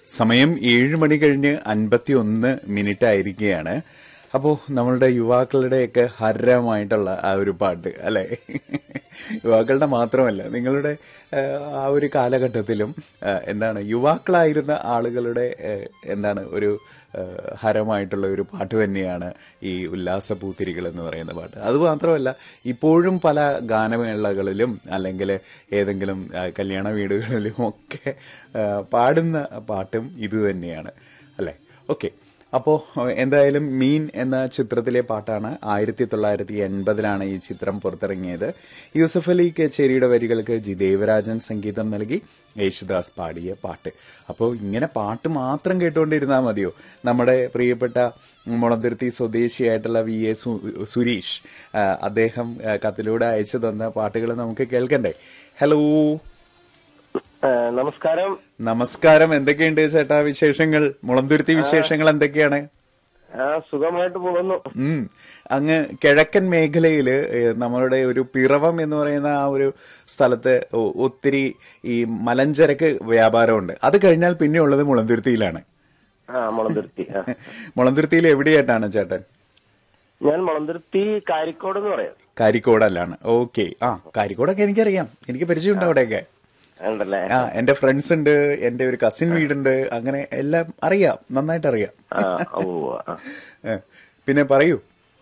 സമയം ഏഴ് മണി കഴിഞ്ഞ് അൻപത്തി ഒന്ന് മിനിറ്റ് ആയിരിക്കുകയാണ് അപ്പോൾ നമ്മളുടെ യുവാക്കളുടെയൊക്കെ ഹരമായിട്ടുള്ള ആ ഒരു പാട്ട് അല്ലെ യുവാക്കളുടെ മാത്രമല്ല നിങ്ങളുടെ ആ, ആ ഒരു കാലഘട്ടത്തിലും ആ, എന്താണ് യുവാക്കളായിരുന്ന ആളുകളുടെ ആ, എന്താണ് ഒരു ആ, ഹരമായിട്ടുള്ള ഒരു പാട്ട് തന്നെയാണ് ഈ ഉല്ലാസ പൂത്തിരികൾ എന്ന് പറയുന്ന പാട്ട് അത് മാത്രമല്ല ഇപ്പോഴും പല ഗാനമേളകളിലും അല്ലെങ്കിൽ ഏതെങ്കിലും ആ, കല്യാണ വീടുകളിലും ഒക്കെ ആ, പാടുന്ന പാട്ടും ഇത് തന്നെയാണ് അല്ലേ ഓക്കെ അപ്പോൾ എന്തായാലും മീൻ എന്ന ചിത്രത്തിലെ പാട്ടാണ് ആയിരത്തി തൊള്ളായിരത്തി എൺപതിലാണ് ഈ ചിത്രം പുറത്തിറങ്ങിയത് യൂസഫ് അലി കച്ചേരിയുടെ വരികൾക്ക് ജി ദേവരാജൻ സംഗീതം നൽകി യേശുദാസ് പാടിയ പാട്ട് അപ്പോൾ ഇങ്ങനെ പാട്ട് മാത്രം കേട്ടുകൊണ്ടിരുന്നാൽ മതിയോ നമ്മുടെ പ്രിയപ്പെട്ട മുളന്തിരുത്തി സ്വദേശിയായിട്ടുള്ള വി എ സു- സുരീഷ് ആ, അദ്ദേഹം ആ, കത്തിലൂടെ അയച്ചു തന്ന പാട്ടുകൾ നമുക്ക് കേൾക്കണ്ടേ ഹലോ ആ, നമസ്കാരം നമസ്കാരം എന്തൊക്കെയുണ്ട് ചേട്ടാ വിശേഷങ്ങൾ മുളന്തുരുത്തി വിശേഷങ്ങൾ എന്തൊക്കെയാണ് ആ സുഖമായിട്ട് പോകുന്നു ഉം അങ്ങ് കിഴക്കൻ മേഖലയിൽ നമ്മളുടെ ഒരു പിറവം എന്ന് പറയുന്ന ആ ഒരു സ്ഥലത്ത് ഒ- ഒത്തിരി ഈ മലഞ്ചരക്ക് വ്യാപാരമുണ്ട് അത് കഴിഞ്ഞാൽ പിന്നെ ഉള്ളത് മുളന്തുരുത്തിയിലാണ് ആ മുളന്തുരുത്തി ആ. മുളന്തുരുത്തിയിൽ എവിടെയായിട്ടാണ് ചേട്ടൻ ഞാൻ മുളന്തുരുത്തി കാരിക്കോട് എന്ന് പറയാം കാരിക്കോടല്ലാണ് ഓക്കെ ആ കാരിക്കോടൊക്കെ എനിക്കറിയാം എനിക്ക് പരിചയമുണ്ട് അവിടെയൊക്കെ ഉണ്ടല്ലേ ആ എന്റെ ഫ്രണ്ട്സ് ഉണ്ട് എന്റെ ഒരു കസിൻ വീടുണ്ട് അങ്ങനെ എല്ലാം അറിയാം നന്നായിട്ട് അറിയാം ആ ഓ ആ. ഏ, പിന്നെ പറയൂ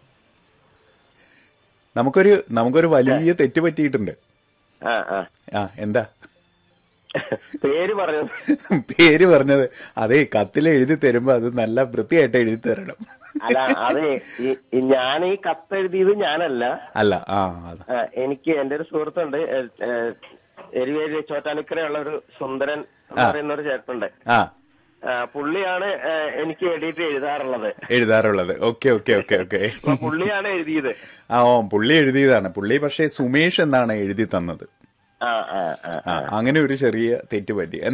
നമുക്കൊരു നമുക്കൊരു വലിയ തെറ്റ് പറ്റിയിട്ടുണ്ട് ആ ആ ആ എന്താ പേര് പറഞ്ഞു പേര് പറഞ്ഞത് അതെ കത്തിൽ എഴുതി തരുമ്പോ അത് നല്ല വൃത്തിയായിട്ട് എഴുതി തരണം അല്ല അതെ ഈ- ഈ ഞാൻ ഈ കത്ത് എഴുതിയത് ഞാനല്ല അല്ല ആ അതാ ആ, എനിക്ക് എന്റെ ഒരു സുഹൃത്തുണ്ട് ഏ, ഏ, എരിവേരി ചോറ്റാനിക്കരയുള്ള ഒരു സുന്ദരൻ എന്ന് പറയുന്ന ഒരു ചേട്ടനുണ്ട് ആ ആ, പുള്ളിയാണ് ഏ, എനിക്ക് വേണ്ടിയിട്ട് എഴുതാറുള്ളത് എഴുതാറുള്ളത് ഓക്കെ ഓക്കെ ഓക്കെ ഓക്കെ അപ്പൊ പുള്ളിയാണ് എഴുതിയത് ആ ഓ പുള്ളി എഴുതിയതാണ് പുള്ളി പക്ഷേ സുമേഷ് എന്നാണ് എഴുതി തന്നത് ആ ആ ആ ആ അങ്ങനെ ഒരു ചെറിയ തെറ്റ് പറ്റി